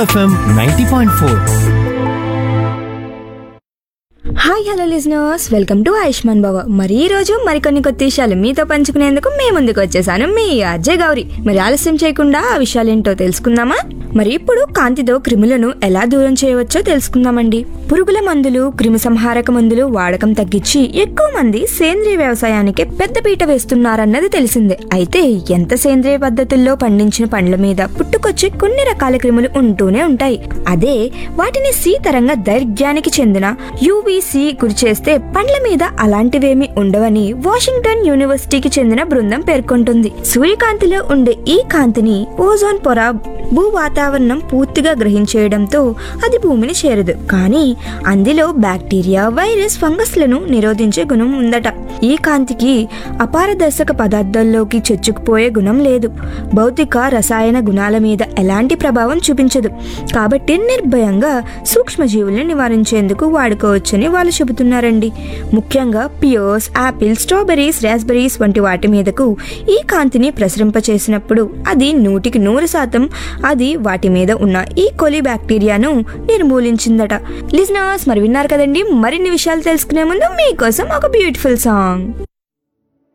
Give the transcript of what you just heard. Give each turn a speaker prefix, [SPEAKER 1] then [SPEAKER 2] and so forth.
[SPEAKER 1] FM ninety point four
[SPEAKER 2] hi hello listeners welcome to Ayushman Baba మరి ఈ రోజు మరికొన్ని కొత్త విషయాలు మీతో పంచుకునేందుకు మీ ముందుకు వచ్చేసాను మీ అజయ్ గౌరి మరి ఆలస్యం చేయకుండా ఆ విషయాలేంటో తెలుసుకుందామా మరి ఇప్పుడు కాంతితో క్రిములను ఎలా దూరం చేయవచ్చో తెలుసుకుందామండి పురుగుల మందులు క్రిమి సంహారక మందులు వాడకం తగ్గించి ఎక్కువ మంది సేంద్రియ వ్యవసాయానికి పెద్దపీట వేస్తున్నారన్నది తెలిసిందే అయితే ఎంత సేంద్రియ పద్ధతుల్లో పండించిన పండ్ల మీద పుట్టుకొచ్చే కొన్ని రకాల క్రిములు ఉంటూనే ఉంటాయి అదే వాటిని సి తరంగ దైర్ఘ్యానికి చెందిన యూవీసీ గురి చేస్తే పండ్ల మీద అలాంటివేమీ ఉండవని వాషింగ్టన్ యూనివర్సిటీకి చెందిన బృందం పేర్కొంటుంది సూర్యకాంతిలో ఉండే ఈ కాంతిని ఓజోన్ పొర భూ వాతావరణం పూర్తిగా గ్రహించేయడంతో అది భూమిని చేరదు కానీ అందులో బ్యాక్టీరియా వైరస్ ఫంగస్లను నిరోధించే గుణం ఉందట ఈ కాంతికి అపారదర్శక పదార్థాల్లోకి చొచ్చుకుపోయే గుణం లేదు భౌతిక రసాయన గుణాల మీద ఎలాంటి ప్రభావం చూపించదు కాబట్టి నిర్భయంగా సూక్ష్మజీవుల్ని నివారించేందుకు వాడుకోవచ్చని వాళ్ళు చెబుతున్నారండి ముఖ్యంగా పియోస్ యాపిల్ స్ట్రాబెర్రీస్ రాస్బెర్రీస్ వంటి వాటి మీదకు ఈ కాంతిని ప్రసరింపచేసినప్పుడు అది నూటికి నూరు శాతం అది వాటి మీద ఉన్న ఈ కొలి బ్యాక్టీరియాను నిర్మూలించిందట లిజనర్స్ మరి విన్నారు కదండి మరిన్ని విషయాలు తెలుసుకునే ముందు మీకోసం ఒక బ్యూటిఫుల్ సాంగ్